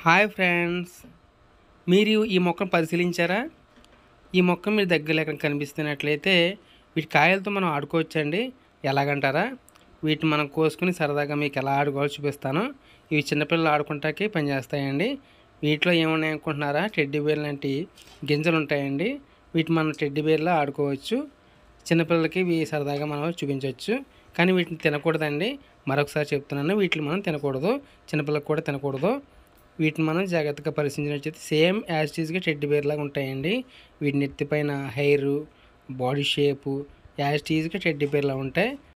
hi friends మీరు ఈ మొక్కను పరిశీలించారా ఈ మొక్క మీరు దగ్గరలో ఎక్కడ కనిపిస్తున్నట్లయితే వీటి కాయలతో మనం ఆడుకోవచ్చండి ఎలాగంటారా వీటిని మనం కోసుకుని సరదాగా మీకు ఎలా ఆడుకోవాలో చూపిస్తాను ఇవి చిన్నపిల్లలు ఆడుకుంటాకి పనిచేస్తాయండి వీటిలో ఏమున్నాయి అనుకుంటున్నారా టెడ్డీ బేర్ లాంటి గింజలు ఉంటాయండి వీటిని మనం టెడ్డీ బేర్లో ఆడుకోవచ్చు చిన్నపిల్లలకి ఇవి సరదాగా మనం చూపించవచ్చు కానీ వీటిని తినకూడదండి మరొకసారి చెప్తున్నాను వీటిని మనం తినకూడదు చిన్నపిల్లలకు కూడా తినకూడదు వీటిని మనం జాగ్రత్తగా పరిశీలించినట్లయితే సేమ్ యాజ్ టీజ్గా టెడ్డీ బేర్ లాగా ఉంటాయండి వీటి నెత్తిపైన హెయిర్ బాడీ షేపు యాజ్ టీజ్గా టెడ్డీ బేర్లా ఉంటాయి